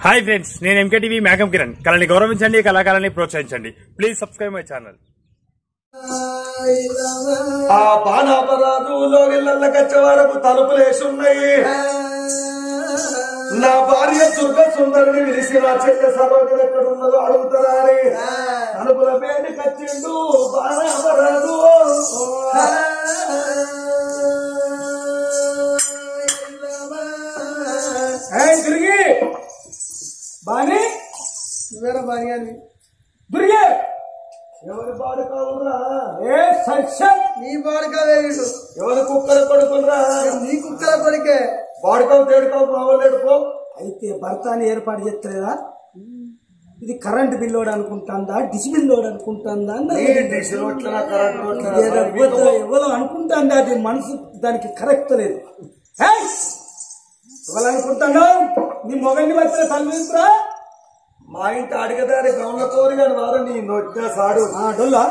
Hi friends నేను MKTV మేఘం కిరణ్ కళని గౌరవించండి కళాకారాన్ని ప్రోత్సహించండి ప్లీజ్ సబ్స్క్రైబ్ మై ఛానల్ ఆ బాణాపరాధులో ఇళ్ళకచ్చే వరకు తలుపులేసి ఉన్నాయి నా భార్య దుర్గ సుందరిని విలిసి నా చెల్లె సరోజన ఎక్కడ ఉన్నదో అడుగుతారా అని తలుపుల పేరు కచ్చిండు బాణాపరాధు తిరిగి బాని నువ్వేరా బాని అని దుర్గే ఎవరి పాడు కావురా ఏ సత్యం నీ బాడుకోవేయుడు ఎవరి కుక్కల కొడుకురా నీ కుక్కల కొడుకే వాడుకావు తేడుకావు బావలేడుకో అయితే భర్తాన్ని ఏర్పాటు చేస్తలేదా ఇది కరెంట్ బిల్లోడు అనుకుంటాందా డిష్ బిల్లోడు అనుకుంటాందా నీ డిష్ రోట్లనా కరెంట్ రోట్లనా ఎవరు అనుకుంటాందా అది మనసు దానికి కరెక్ట్ లేదు ఏయ్! ఎవరు అనుకుంటాను నీ మొగన్ని వచ్చిన తల్లిరా మా ఇంటి అడిగదారి గౌన కోరి కానీ వారు నీ నొట్ట సాడు డొల్లా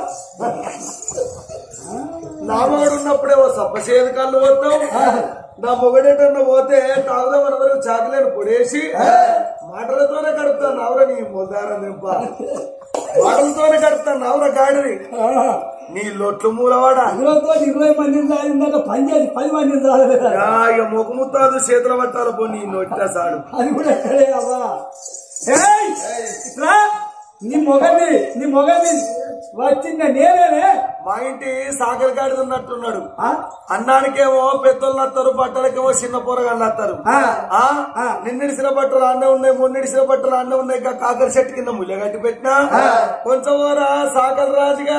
నా మొగడు ఉన్నప్పుడే ఓ సప్పసేది కళ్ళు వద్దాం నా మొగడేటన్నా పోతే తాగుదాం మన వరకు చాకలేని పొడేసి మాటలతోనే కడుపుతాను నవర నీ ముద్దార నింప మాటలతోనే కడుపుతాను నవర గాడిని నీ లొట్లు మూలవాడ ఇరవై ఇరవై మందిని చాలిందాక పని చేసి పది మందిని చాలలేదా ఆ, ఇక ముఖముత్తాదు చేతుల పట్టాలి పో నీ నొట్ట సాడు అది కూడా ఎక్కడే అవ్వా ఏయ్! ఇట్రా! నీ మొగని నీ మొగని వచ్చింద నేనేనే మా ఇంటి సాకలి గాడిద ఉన్నట్టున్నాడు ఆ? అన్నానికేమో పెద్దోళ్ళు నత్తారు బట్టలకేమో చిన్న పోరగాళ్ళు నత్తారు ఆ. ఆ? ఆ. నిన్నడిసిన బట్టలు అన్నే ఉన్నాయి మొన్నడిసిన బట్టలు అన్నే ఉన్నాయి ఇంకా కాకర చెట్టు కింద ముళ్ళ కట్టి పెట్టినా కొంచెం ఓరా సాకలి రాజుగా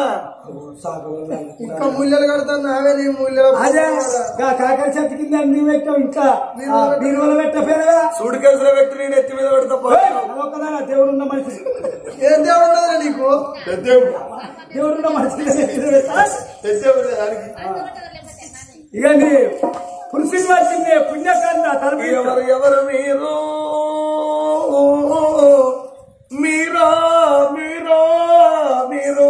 ఇంకా ముళ్ళలు కడతాను నావే నీ ముళ్ళ అదే గా కాకర చెట్టు కింద నీ పెట్టావు ఇంకా బీరువలో పెట్టపోయారా సూడి కేసులో పెట్టి నేను ఎత్తి మీద పెడతా పో. అదొక్కదానా దేవుడు ఉన్న మనిషి ఏం దేవుడు ఉన్నదిరా నీకు దేవుడు ఉన్న మనిషి ఇక నీ పురుషుని వచ్చింది పుణ్యకాంత తలపి ఎవరు ఎవరు మీరు మీరా మీరా మీరు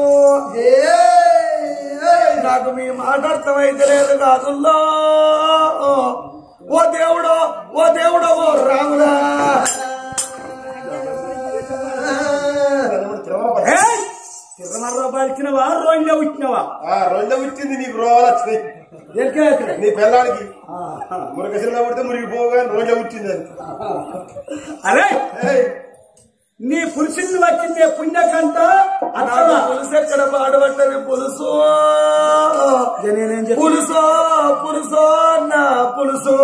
నాకు మీ మాట అర్థమైతే లేదు కాదుల్లో ఓ దేవుడో ఓ దేవుడో ఓ రాముడా తిరుమల రూపాయలు ఇచ్చినవా రోడ్లో ఇచ్చినవా రెండో వచ్చింది నీకు రోగాలు వచ్చినాయి ఎక్కడ నీ పిల్లాడికి మురగశిలో పడితే మురిగిపోగా రోజా వచ్చింది అది అరే ఏయ్, నీ పురుషుని వచ్చింది పుణ్యకంత నాకు పులుసు ఎక్కడ పాడబట్టది పులుసు నేనేం చెప్పి పులుసు పులుసు నా పులుసు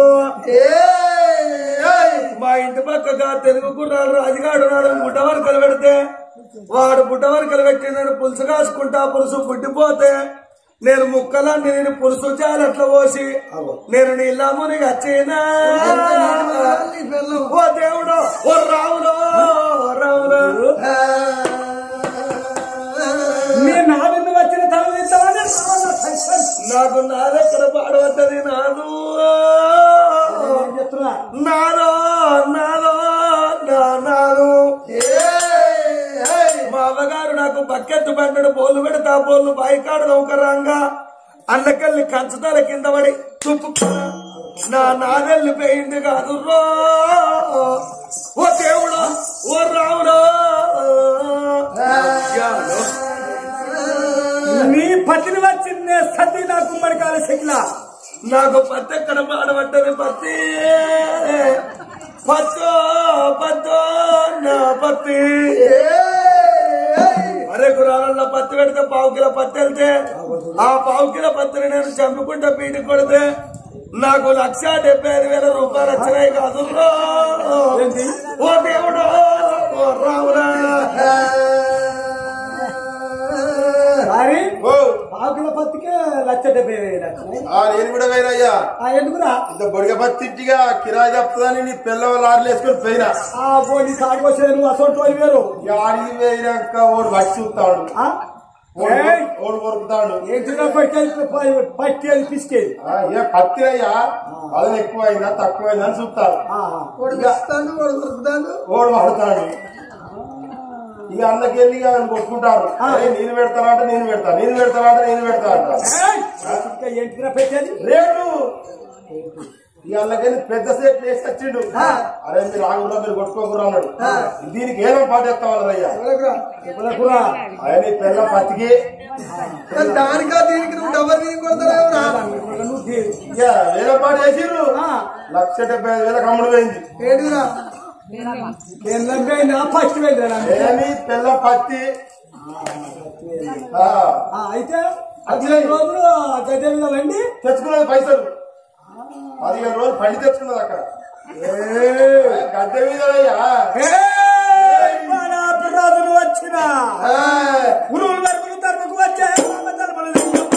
మా ఇంటి పక్కగా తెలుగు కుర్రాడు రాజుగాడు ఉన్నాడు బుట్ట వరకలు పెడితే వాడు బుట్ట వరకలు పెట్టి నేను పులుసు కాసుకుంటా పులుసు పుట్టిపోతే నేను ముక్కలన్నీ నేను పులుసు జాలట్ల పోసి నేను నీళ్ళముని వచ్చినా నీ పిల్లం ఓ దేవుడు ఓ రాముడు ఓ రాముడు నీ నావిన్ను వచ్చిన తల తీద్దామని నాకు నాదెక్కడ పాడవద్దది నాదు నేను చెప్తున్నా నాదో నాదో నా నాదు మా అవ్వగారు నాకు బకెట్ బండడు బోలు పెడతా బోలు బాయికాడు నౌకరంగా అల్లకెళ్ళి కంచుతాల కింద పడి తుప్పు నా నాదెల్లి పోయింది కాదు రో ఓ దేవుడు ఓ రాముడు యాలో. నీ పతిని వచ్చింది సతీ నా కుమ్మడికాల శకిల నాకు పత్తి ఎక్కడ పాడబడ్డది పత్తి పత్తో పత్తో నా పత్తి అరే గురాలలో పత్తి పెడితే పావు కిలో పత్తి వెళ్తే ఆ పావు కిలో పత్తిని నేను చంపుకుంటా పీటి కొడితే నాకు లక్ష డెబ్బై ఐదు వేల రూపాయలు వచ్చినాయి కాదు ఓ దేవుడు ఓ రాముడా సారీ ఓ, ఆకుల పత్తికే లక్ష డెబ్బై వేలు వచ్చినాయి. ఆ నేను కూడా పోయినయ్యా ఆ ఎందుకురా ఇంత బొడిగ పత్తిగా కిరాయి చెప్తుందని నీ పిల్ల లారీలు వేసుకొని పోయినా ఆ పోనీ కాడికి వచ్చేది అసలు వేరు ఇక ఆడికి పోయినాక ఓడు వచ్చి చూస్తాడు ఆ? ఓడు ఏయ్! ఓడు కొరుకుతాడు ఏంటిగా పట్టేది పట్టేది పిసికేది ఆ, ఏ పత్తిరయ్యా అది ఎక్కువైందా తక్కువైందా అని చూస్తాడు ఆహా. వాడు ఇస్తాను వాడు దొరుకుతాను ఓడు వాడుతాడు ఇక అన్నకెళ్ళి ఇక ఆయన కొట్టుకుంటారు "ఏయ్, నేను పెడతారా అంటే నేను పెడతా నేను పెడతారా అంటే నేను పెడతా అంట ఏయ్! ఇంకా ఏంటిగా పెట్టేది రేటు ఈ వాళ్ళకైనా పెద్ద సేట్ వేసి వచ్చిండు అరే మీరు ఆగురా మీరు కొట్టుకోకురా అన్నాడు దీనికి ఏమో పాటేస్తామన్నారు అయ్యా ఎవరికిరా? ఎవరకురా? ఆయన ఈ పిల్ల పత్తికి మరి దానికా దీనికి నువ్వు డబ్బర్ దీనికి కొడతారా నువ్వు తీ- ఇక వేరే పాట వేసిర్రు ఆ. లక్ష డెబ్బై ఐదు వేల కమ్ముడు పోయింది ఏంటిరా ఏం లబ్బైందా? ఫస్ట్ వెళ్ళరా? ఏమి పిల్ల పత్తి ఆ, ఆ, అయితే పదిహేను రోజులు గద్దె మీద వండి తెచ్చుకున్నది పైసలు పదిహేను రోజులు పండి తెచ్చుకున్నది అక్కడ గద్దె మీద అయ్యా రాజులు వచ్చిన ఆ, గురువులు వరకులు తరపుకు వచ్చే రామ తలపలు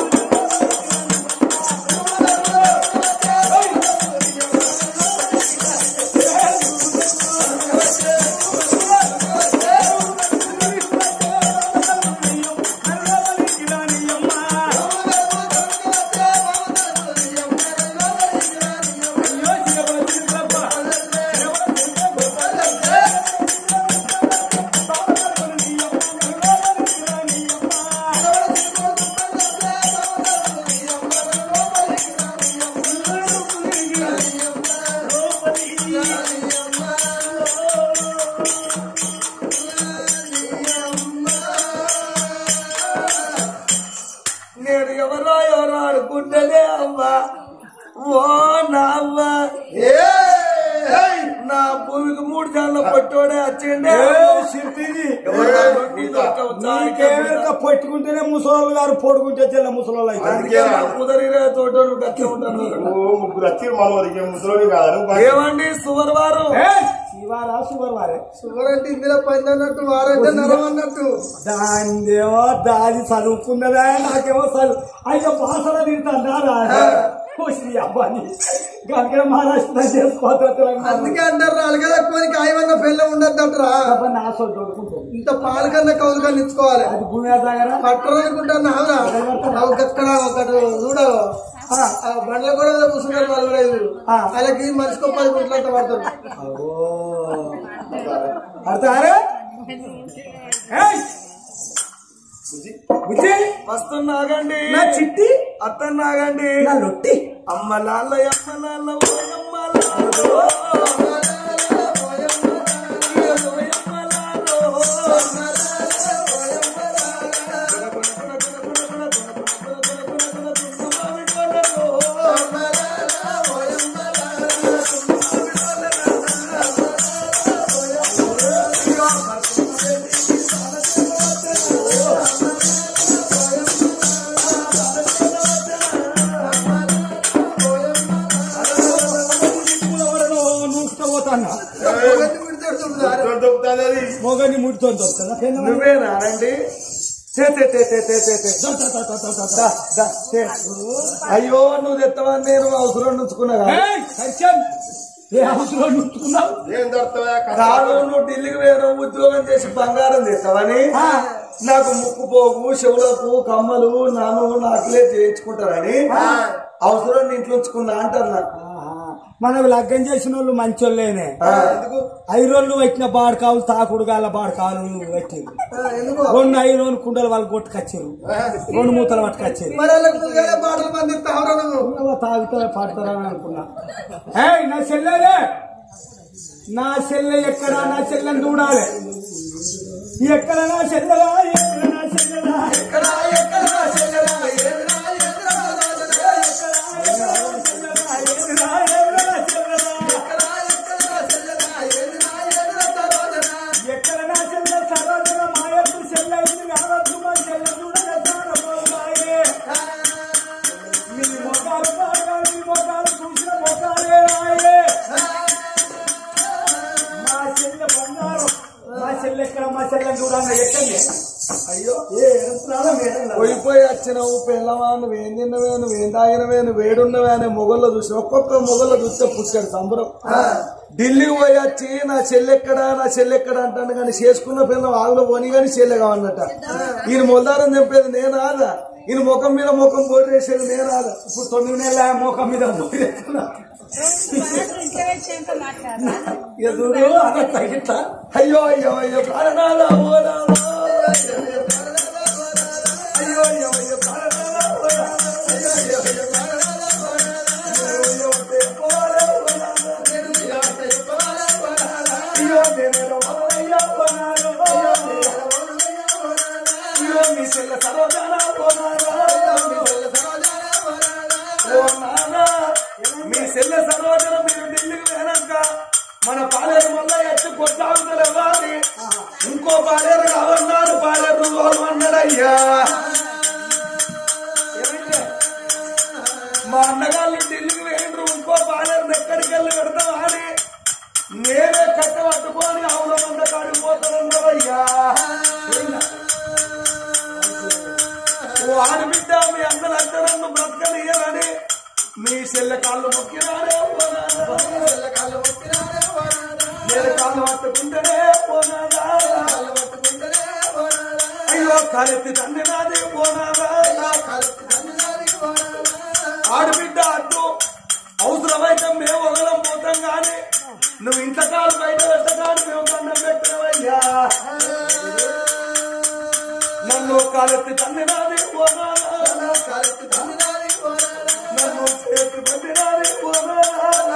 నేను ఎవరో ఎవరో అనుకుంటేనే అవ్వా ఓ నా అవ్వ ఏయ్! నా భూమికి మూడు జాన్ల పట్టోడే వచ్చిండే నీకేమెరక పట్టుకుంటేనే ముసలోళ్ళు గారు పొడుకుంటే తెల్ల ముసలోళ్ళు అయితే అందుకేనా? కుదరిరే తోటోళ్ళు గట్లే ఉంటాను ఓ ముగ్గురు వచ్చి మనవరికి ముసలోని కాదు నువ్వు బాగా- ఏమండి సువర్వారు శివారా శుభర్ వారే షుగర్ అంటే ఇందులో పైన అన్నట్టు వారంటే నరం అన్నట్టు దానిదేమో దాది చదువుకున్నదా నాకేమో చదువు అయితే భాషలో తింటారా శ్రీ అబ్బాని గంగ మహారాష్ట్ర చేసుకోవాలి అందుకే అంటారు అలగద కోరి కాయమన్న పిల్ల ఉండద్దంటరా నా సొంత కొడుకుంటుంది ఇంత పాలు కన్నా కౌలు కన్నా ఇచ్చుకోవాలి అది భూమి దగ్గర పట్టరనుకుంటాను అవునా అక్కడ ఒకటి చూడవు ఆ బండ్ల కూడా మీద కూర్చున్నారు వాళ్ళు కూడా ఐదుగురు ఆ. వాళ్ళకి మనిషికి ఒక పది గుంటలు అంతా పడతారు అర్థారే బుద్ధి వస్తున్నాగండి నా చిట్టి అత్తన్నాగండి నా లొట్టి అమ్మ లాల్ల అమ్మ లాల్ల ఓయమ్మ లాల్లో. ఓయమ్మ లాల్లో. నూసుకపోతాను ఒకటి విడిచాడు చూడు దారి. దొరుకుతుంది, దొరుకుతుంది అది. మొగని ముడితో దొరుకుతుందా పెళ్ళి నువ్వేనానండి చే, తే, తే, తే, తే, తే, తే. దా, దా, తే. అయ్యో నువ్వు తెత్తవని నేను అవసరం ఉంచుకున్నా కదా. ఏ అవసరం ఉంచుకున్నావు ఏం దొరుకుతుందా కథ? కాదు నువ్వు ఢిల్లీకి వేరే ఉద్యోగం చేసి బంగారం తెస్తావని నాకు ముక్కు పోగు చెవులకు కమ్మలు నాను నాకులే చేయించుకుంటారని అవసరం నీ ఇంట్లో ఉంచుకున్నా అంటారు నాకు మనం లగ్గం చేసిన వాళ్ళు మంచోళ్ళేనే ఆ, ఐరోళ్ళు వచ్చిన బాడకావులు తాకుడు గాల బాడకావులు పెట్టారు ఆ, ఎందుకు రెండు ఐరోలు కుండలు వాళ్ళు కొట్టుకొచ్చారు రెండు మూతలు పట్టుకొచ్చారు మరి వాళ్ళకి ముందుగానే పాటలు మంది తావరా నువ్వు తాగుతారా పాడతారని అనుకున్నా ఏయ్ నా చెల్లెలే నా చెల్లె ఎక్కడ నా చెల్లెని చూడాలి ఎక్కడ నా చెల్లెలా ఎక్కడ నా చెల్లెలా ఎక్కడ ఎక్కడ చెల్లెలా, ఏదిరా, ఏదిరా, రాజులా, ఎక్కడా, ఎక్కడా నా చెల్లెలా? ఎక్కడ ఎక్కడ చెల్లెలా, ఏదిరా, ఏదిరా, సరోజనా. ఎక్కడ నా చెల్లె సరోజన మాయపు చెల్లె ఉంది కావచ్చు మా చెల్లె చూడగా సారబోమాయే. మీ మొఖాలు బాగా మీ మొఖాలు చూసిన మొఖాలే రాయే మా చెల్లె బంగారం మా చెల్లె ఎక్కడ మా చెల్లె చూడండి ఎక్కడి అయ్యో ఏ ఎరుపురాలా మేడలా? పోయిపోయి వచ్చినావు పిల్లవా నువ్వేం తిన్నవే నువ్వేం తాగినవే నువ్వు వేడున్నవే అనే మొగల్లో చూసి ఒక్కొక్క మొగల్లో చూస్తే పుట్టాడు సంబరం ఢిల్లీకి పోయి వచ్చి నా చెల్లెక్కడ నా చెల్లెక్కడ అంటాను కానీ చేసుకున్న పిల్ల ఆగులో పోని కానీ చెల్లె కావన్నట ఈయన మొల్దారం తెంపేది నేనాదా ఈయన ముఖం మీద ముఖం పోటీ వేసేది నేనాదా ఇప్పుడు తొమ్మిది నెలల మోకం మీద పోయేస్తున్నా. ఎదురు అలా తగిట్లా అయ్యో అయ్యో అయ్యో ప్రాణనాథ ఓ రామా. అయ్యో అయ్యో అయ్యో ప్రాణనాథ ఓ రామా. అయ్యో అయ్యో అయ్యో ప్రాణనాథ ఓ రామా. అయ్యో అయ్యో దేవుడా. అయ్యో నేనేదో వదలయ్యా పోనాలో అయ్యో మీ చెల్ల సరోజానా పోనాలో ఓ నాన్న మీ చెల్ల సరోజన మీరు ఢిల్లీకి పోయినాక మన పాలేరు వల్ల ఎత్తు కొట్టాగుతలేవాలి ఇంకో పాలేరు కావన్నారు పాలేరు వాళ్ళు అన్నాడయ్యా ఏమైంది? మా అన్నగాళ్ళు ఢిల్లీకి వేయండ్రు ఇంకో పాలేరు ఎక్కడికి వెళ్ళి పెడతాం అని నేనే కట్ట పట్టుకొని ఆవుల మంద కాడిపోతానన్నావయ్యా ఓ ఆడబిడ్డ మీ అందరంతా నన్ను బ్రతకనియరని మీ చెల్లె కాళ్ళు మొక్కినాడే పోనాదా నేను కాళ్ళు పట్టుకుంటేనే పోనాదా అయ్యో కాలెత్తి తండ్రి నాది పోనాదా ఆడబిడ్డ అడ్డు అవసరమైతే మేము వదలం పోతాం కానీ నువ్వు ఇంత కాలు బయట పెట్టగాని మేము దండం పెట్టినవయ్యా నన్ను కాలెత్తి తండ్రి నాది పోనాదా నన్ను చేతి పట్టినాది పోనాదా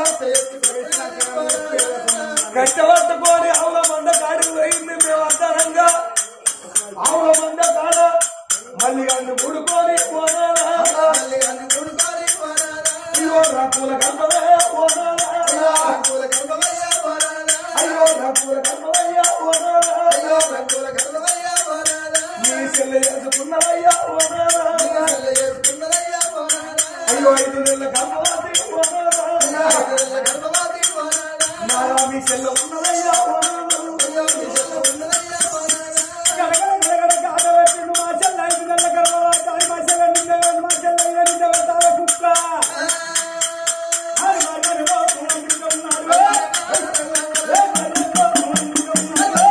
కష్టపట్టుకొని ఆవుల మంద కాడికి పోయింది మేము అర్థనంగా ఆవుల మంద కాడ మళ్ళీ అన్ని ముడుకొని పోనాలా అయ్యో నా పూల గర్భమే పోనాలా అయ్యో నా పూల గర్భమయ్యా పోనాలా నీ చెల్లె చేసుకున్నవయ్యా పోనాలా అయ్యో ఐదు నెలల గర్భవతి పోనాలా నారా మీ చెల్లె ఉన్నదయ్యా పోనాలా గడగడ గడగడ కాదబెట్టి నువ్వు మా చెల్లె ఐదు నెలల గర్భవతి అని మా చెల్లె నింద మా చెల్లె ఇలా నింద పెడతావా కుక్క హరి మగని బాబు నింద ఉన్నాడు ఏ మగని బాబు నింద ఉన్నాడు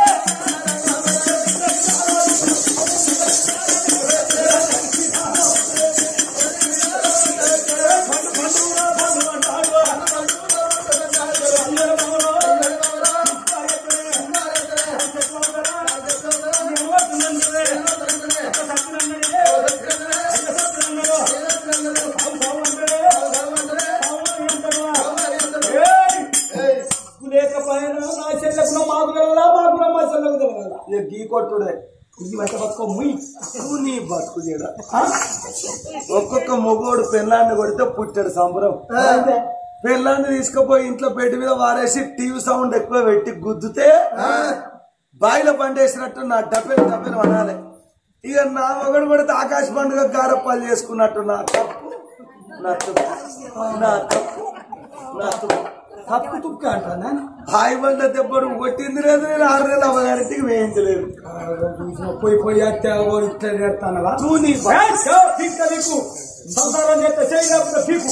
లేకపోయినా నా చెల్లెకు మాకు తెలవదా మాకు మా చెల్లెకు తెలవదా ఇక గీ కొట్టుడే ఇది వెంట పట్టుకో ముయ్ నువ్వు నీ బతుకు చేయడ ఒక్కొక్క మొగోడు పెళ్ళాన్ని కొడితే పుట్టాడు సంబరం పెళ్ళాన్ని తీసుకుపోయి ఇంట్లో పెట్టి మీద వారేసి టీవీ సౌండ్ ఎక్కువ పెట్టి గుద్దుతే బాయిలో పండేసినట్టు నా డబ్బెలు డబ్బెలు అనాలి ఇక నా మొగడు కొడితే ఆకాశ పండుగ గారప్పాలు చేసుకున్నట్టు నా తప్పు నా తప్పు నా తప్పు నా తప్పు తప్పు తుక్క అంటానా బాయి బండ దెబ్బడు కొట్టింది లేదు నేను ఆరు నెలలు అవ్వగారికి వేయింది లేదు పోయి పోయి అత్తే ఇట్లా చేస్తానవా తూ నీ పీక నీకు సంసారం చేస్తే చేయలేకపోతే పీకు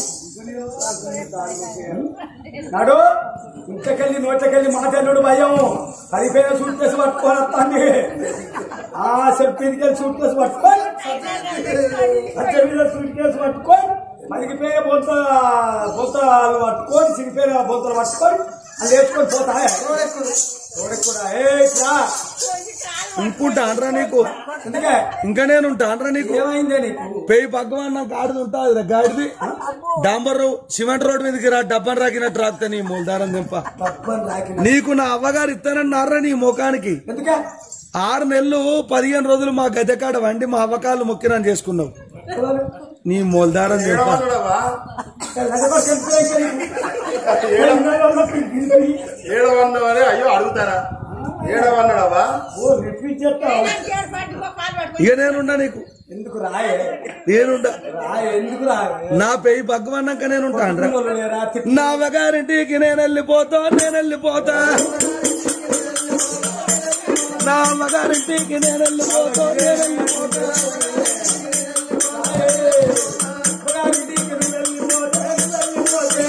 నాడు ఇంట్లోకెళ్ళి నోట్లకెళ్ళి మాట్లాడు భయం పదిపోయిన సూట్ కేసు పట్టుకొని వస్తాండి ఆ సెల్ఫీకెళ్ళి సూట్ కేసు పట్టుకొని అచ్చ మీద సూట్ కేసు పట్టుకొని మరిగిపోయే బొంత బొంతలు పట్టుకొని చిరిపోయిన బొంతలు పట్టుకొని అది వేసుకొని పోతాయి కూడా ఏ ఇట్లా ఇంకుంటా అనరా నీకు ఎందుకే ఇంకా నేను ఉంటా అనరా నీకు ఏమైందే నీకు పెయి భగవాన్ నాకు గాడిది ఉంటుంది గాడిది డాంబర్ రోడ్ సిమెంట్ రోడ్ మీదకి రా డబ్బన్ రాకినట్టు రాకుతా నీ మూలదారం దింప తప్పని రాకిన నీకు నా అవ్వగారు ఇస్తానన్నారా నీ ముఖానికి ఎందుకే ఆరు నెలలు పదిహేను రోజులు మా గద్దెకాడ వండి మా అవ్వకాలు మొక్కిరని చేసుకున్నావు నీ మూలదారం దింప ఏడవన్నాడవా ఓ ఏడవన్నావని అయ్యో అడుగుతారా ఏడవన్నాడవా రిపీట్ చేస్తావు ఇక నేనుండా నీకు ఎందుకు రాయే నేనుండా రాయే ఎందుకు రాయే నా పెయి భగవన్నాక నేనుంటా అనరా లేరా? నా అవ్వగారింటికి నేను వెళ్ళిపోతా నేను వెళ్ళిపోతా నా అమ్మగారింటికి నేను వెళ్ళిపోతా నేను వెళ్ళిపోతా పురాణికి నువ్వు వెళ్ళిపోతే, నువ్వు వెళ్ళిపోతే.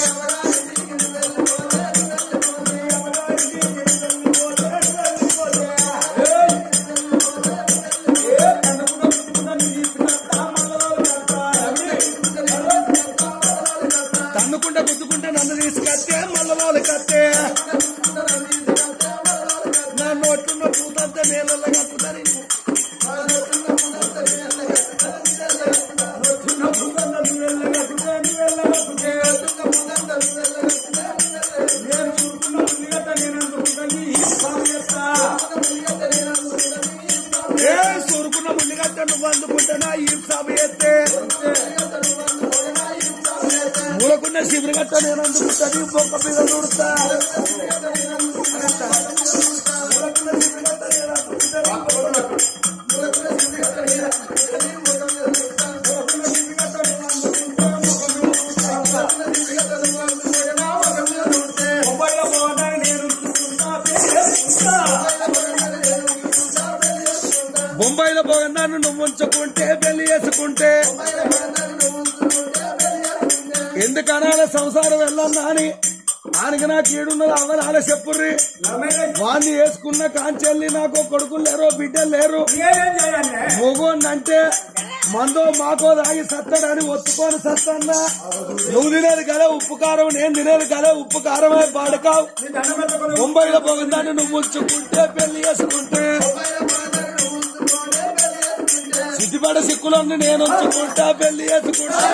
ఏయ్! ఏ కనుక్కున్న ముట్టుకున్న నీ తీసుకొస్తా, మంగళవారం కడతా. తన్నుకుంటే గుద్దుకుంటే నన్ను తీసుకొస్తే మళ్ళీ వాళ్ళు కత్తే నా నోట్లున్న పూతంతా నీళ్ళలో కప్పుతారు ఎత్తా ఏ సూరుకున్న ముందుగట్ట నువ్వు అందుకుంటున్నా ఈ సభ ఎత్తే మూలకున్న శిబిరగట్ట నేను అందుకుంటా నీ బొక్క మీద చూడతా మొబైల్ పోవడానికి నేను చూసుకుంటా, చేసుకుంటా. బొంబాయిలో పోగన్నాను నువ్వు ఉంచుకుంటే పెళ్లి చేసుకుంటే ఎందుకనాల సంసారం వెళ్ళన్నా అని ఆయనకి నాకు ఏడున్నది అవనాల చెప్పుర్రి వాడిని వేసుకున్న కాంచెల్లి నాకు కొడుకులు లేరు బిడ్డలు లేరు నేనేం చేయాలి మొగోన్నంటే మందో మాకో దాగి సత్తాడని ఒత్తుకొని సత్తన్నా నువ్వు తినేది కదా ఉప్పు కారం నేను తినేది కదా ఉప్పు కారమే పాడకావు నీ దండం పెట్టుకొని ముంబైలో పోగొందాన్ని నువ్వు ఉంచుకుంటే పెళ్లి చేసుకుంటే సిద్ధిపడ సిక్కులన్నీ నేను ఉంచుకుంటా పెళ్లి చేసుకుంటా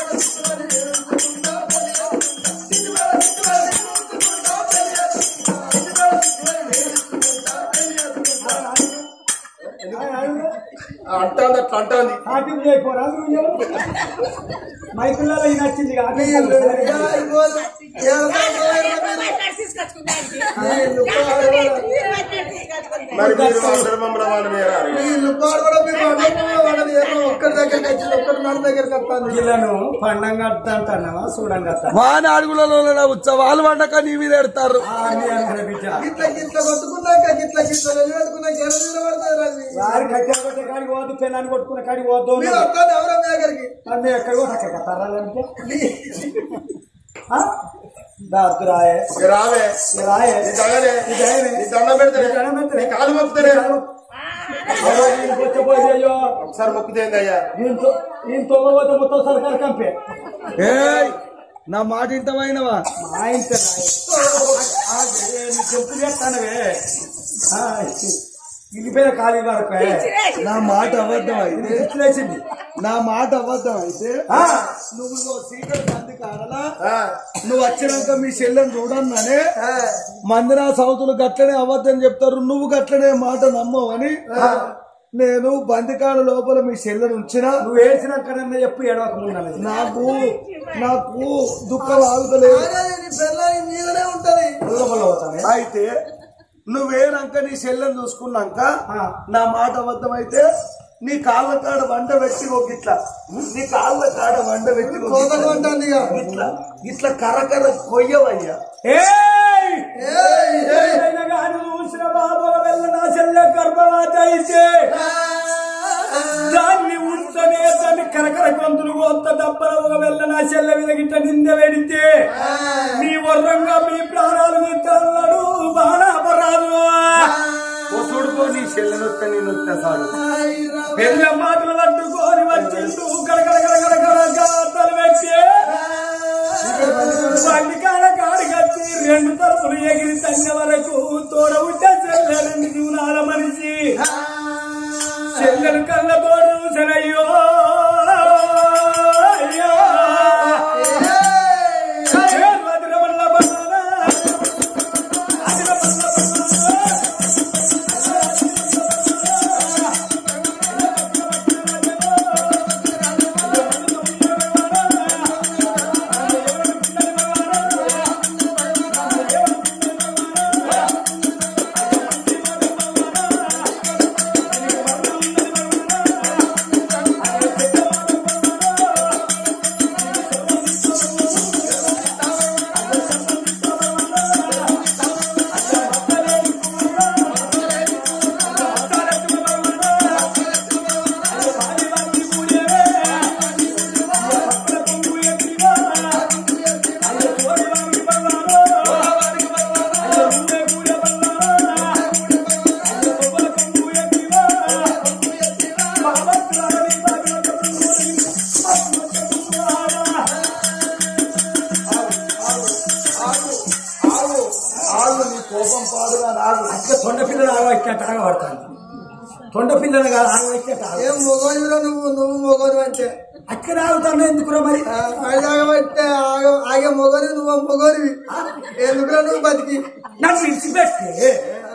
అంటాంది అట్లా అంటాంది కాపీ చేయకపోరా మైకుల్లో ఇది నచ్చింది కాపీ మరి మీరు అందరు మమ్మల్ని వాళ్ళు వేరా వీళ్ళు పాడు కూడా మీరు అన్నప్పుడు వాళ్ళని ఏమో ఒక్కరి దగ్గరికి వచ్చింది ఒక్కరి మన దగ్గరికి వస్తాను వీళ్ళను పండంగా అంటున్నావా చూడంగా వాని అడుగులలో ఉత్సవాలు వండక నీ మీద ఎడతారు బిడ్డ గిట్ల గిట్ల కొట్టుకున్నాక గిట్ల గిట్ల నిలబెట్టుకున్నాక ఎర్ర నిలబడతారు అది వారి కట్టె కొట్టే కాడికి పోవద్దు పెళ్ళాన్ని కొట్టుకునే కాడికి పోవద్దు మీరు వస్తాను ఎవరో మీ దగ్గరికి నన్ను ఎక్కడ కూడా అక్కడ కట్టారంటే దాద్రాయే ఇక రావే రాయే నీ తగలే నీ దండం పెడితే దండం పెడితే. నీ కాలు మొక్కుతానే వచ్చపోయి అయ్యో ఒకసారి మొక్కుతేంది అయ్యా దీంతో దీంతో పోతే మొత్తం సర్కారు కంపే ఏయ్ నా మాట ఇంతమైనవా మా ఇంట చెప్పు చేస్తానవే ఇల్లిపోయిన ఖాళీ వరకు నా మాట అబద్ధం అయితే లేచింది నా మాట అబద్ధం అయితే ఆ, నువ్వు నువ్వు సీకర్ మంది కాడలా ఆ, నువ్వు వచ్చినాక మీ చెల్లెని చూడన్నానే మందిరా సౌతులు గట్లనే అబద్ధం చెప్తారు నువ్వు గట్లనే మాట నమ్మవని నేను బందికాడ లోపల మీ చెల్లెని ఉంచిన నువ్వు ఏడ్చినాకనన్నా చెప్పు ఏడవక ముందు నాకు నాకు దుఃఖం ఆగుతలేదు అదే నీ పిల్లలు మీదనే ఉంటది లోపల పోతానే అయితే నువ్వేనాక నీ చెల్లెని చూసుకున్నాక నా మాట అబద్ధం అయితే నీ కాళ్ళ కాడ వంట పెట్టి ఒక ఇట్లా నీ కాళ్ళ కాడ వంట పెట్టి ఒక కోతలు ఇట్లా. అంటుంది ఇక ఇట్లా ఇట్లా కర్ర కర్ర కొయ్యవయ్యా ఏయ్! ఏయ్, ఏయ్. ఏదైనా గాని చూసిన బాబు వెళ్ళ నా చెల్లె గర్భవతి అయితే దాన్ని ఉంచనే దాన్ని కరకర గొంతులు కొత్త దప్పల ఒక వెళ్ళ నా చెల్లె మీద గిట్ట నింద పెడితే మీ వర్రంగా మీ ప్రాణాలు నిత్తన్నాడు బాణాపరాదు చూడుకో నీ చెల్లెని వస్తే నేను వస్తే చాలు పెళ్ళ మాటలు పట్టుకొని వచ్చిండు గడగడ గడగడ గడగడలు పెట్టి బండి కాడ కాడి కట్టి రెండు తరపులు ఎగిరి తన్న వరకు తోడ ఉంటే చెల్లెలు జీవనాల మనిషి చెల్లెలు కళ్ళ తోడు చూసనయ్యో అయ్యో. ఏ వదిలమల్ల బంధన, అదిలమల్ల బంధన. ఆళ్ళు నీ కోపం పాడుగా రాదు అక్క తొండ పిల్లలు ఆగవచ్చట ఆగబడతాను తొండ పిల్లలు కాదు ఆగవచ్చట ఏం మొగోనివిరా నువ్వు నువ్వు మొగోని అంటే అక్కడ ఆగుతాను ఎందుకురా మరి ఆగబట్టే ఆగ ఆగే మొగని నువ్వు మొగోనివి ఎందుకురా నువ్వు బతికి నన్ను విడిచిపెట్టి ఆ,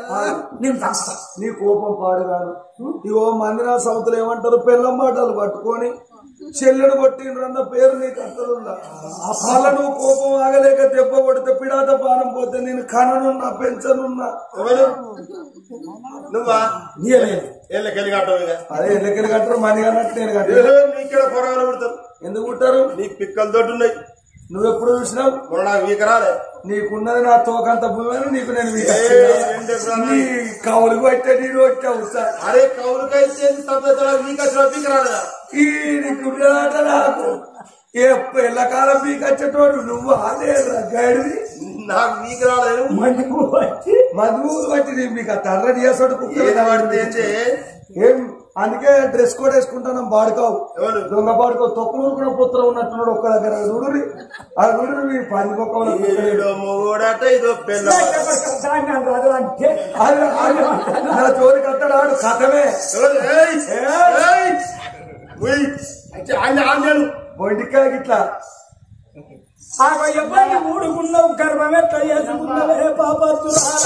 నేను చంపుతా నీ కోపం పాడుగాను ఇగో మందిరా సౌతులు ఏమంటారు పిల్లం మాటలు పట్టుకొని చెల్లెడు కొట్టిండ్రన్న పేరు నీకు అసలుందా అలా నువ్వు కోపం ఆగలేక దెబ్బ కొడితే పిడాత పానం పోతే నేను కననున్నా పెంచనున్నా ఎవరు నువ్వా నీయలేదు ఏళ్ళకెళ్ళి కట్టవు ఇక అదే ఎల్లకెళ్ళి కట్టరు మని అన్నట్టు నేను కట్టాను నీక్కడ పొరగాలు పుడతారు ఎందుకు కుట్టారు నీ పిక్కలు తోటి ఉన్నాయి నువ్వెప్పుడు చూసినావు మొన్న నాకు వీకరాలే నీకున్నది నా తోకంత భూమి నీకు నేను ఏ, రెండు ఎకరాలు. నీ కవులు కొట్టే నీరు వచ్చావు సార్ అరే కౌలుకైతే తప్పేతరా వీక వీకరాలే ఈ నీకున్నాట నాకు ఏ ఎల్లకాలం మీకు వచ్చేటోడు నువ్వు అదే గడివి నాకు వీకరాలేదు మందుకు వచ్చి మధువు బట్టి మీకు ఆ తర్ర చేసాడు ఏది పడితే ఏంటి? ఏం అందుకే డ్రెస్ కోడ్ వేసుకుంటాను బాడుకోవు ఎవరు దొంగ బాడుకో తొక్కులు కూడా పుత్రం ఉన్నట్టున్నాడు ఒక్క దగ్గర నుడురి ఆ నుడురి మీ పని మొక్కలు ఈడో మొగోడట ఇదో పెళ్ళ దాన్ని అంటారు అంటే నా చోరి కట్టడు ఆడు కథమే ఎవరు? ఏయ్! ఏయ్! ఉయ్! అయితే ఆయన ఆంజలు బొండికాయ గిట్లా ఆ ఎప్పటి మూడుకున్నావు గర్భం ఎట్లా చేసుకున్నావే పాపత్తురాల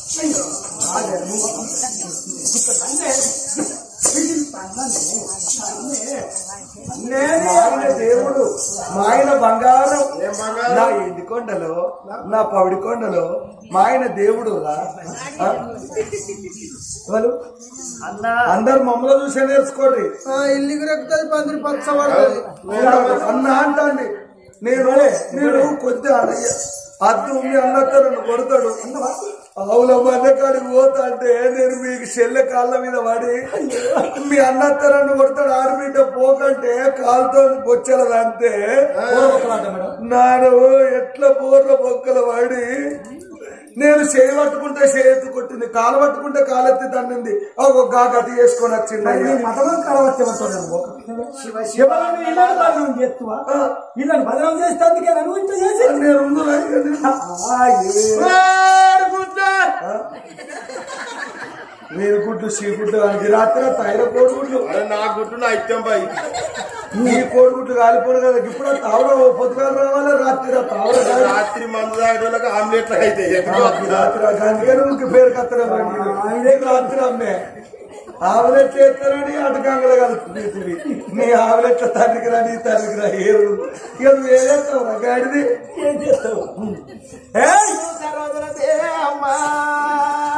నేను ఆయన దేవుడు మా ఆయన బంగారం ఏం బంగారం? నా ఎండి కొండలో నా పవిడి కొండలో మా ఆయన దేవుడు రా ఆ? వాళ్ళు అందరు మమ్మల్ని చూసే నేర్చుకోండి ఇల్లు రెక్కుతుంది పందిరి పచ్చ పడుతుంది అన్న అంటాండి నేను నేను కొద్ది అన్నయ్య అద్దు మీ అన్నక్క నన్ను కొడతాడు ఆవుల మధ్య కాడికి పోతా అంటే నేను మీకు చెల్లె కాళ్ళ మీద పడి మీ అన్నత్త నన్ను కొడతాడు ఆడబిడ్డ పోకంటే కాలుతో బొచ్చలదంటే నాను ఎట్లా బోర్ల బొక్కలు పడి నేను చేయి పట్టుకుంటే చేతి కొట్టింది కాలు పట్టుకుంటే కాలెత్తి తన్నింది ఒక గా గతి చేసుకొని వచ్చింది అయ్యా. మతమం కరవచ్చవతో శివలను ఇళ్ళని బదనం చేస్తువా ఇళ్ళని బదనం చేస్తే అందుకే నన్ను ఇంత చేసి నేను ఉందునా ఇక నేను? మీరు గుడ్లు సీ గుడ్లు అది రాత్రి తైర కోడిగుడ్లు అరే నా గుట్టు నా ఇత్యం పై నీ కోడిగుడ్లు కాలిపోడు కదా ఇప్పుడు ఆ తావర పొద్దుగా రావాలి రాత్రి ఆ తావర కాదు. రాత్రి మందు తాగేటోళ్ళకి ఆమ్లెట్లు అయితే రాత్రి రాత్రి అందుకే నువ్వు పేరు కత్తలేదు రాత్రి అమ్మే ఆవులెట్లు ఎత్తారని అటకాంగలు కలుపుతుంది నీ ఆవులెట్ల తండ్రికి రా నీ తండ్రికి రా ఏరు ఇక నువ్వు ఏదేస్తావు రా గాడిది ఏం చేస్తావు సరోదరదే అమ్మా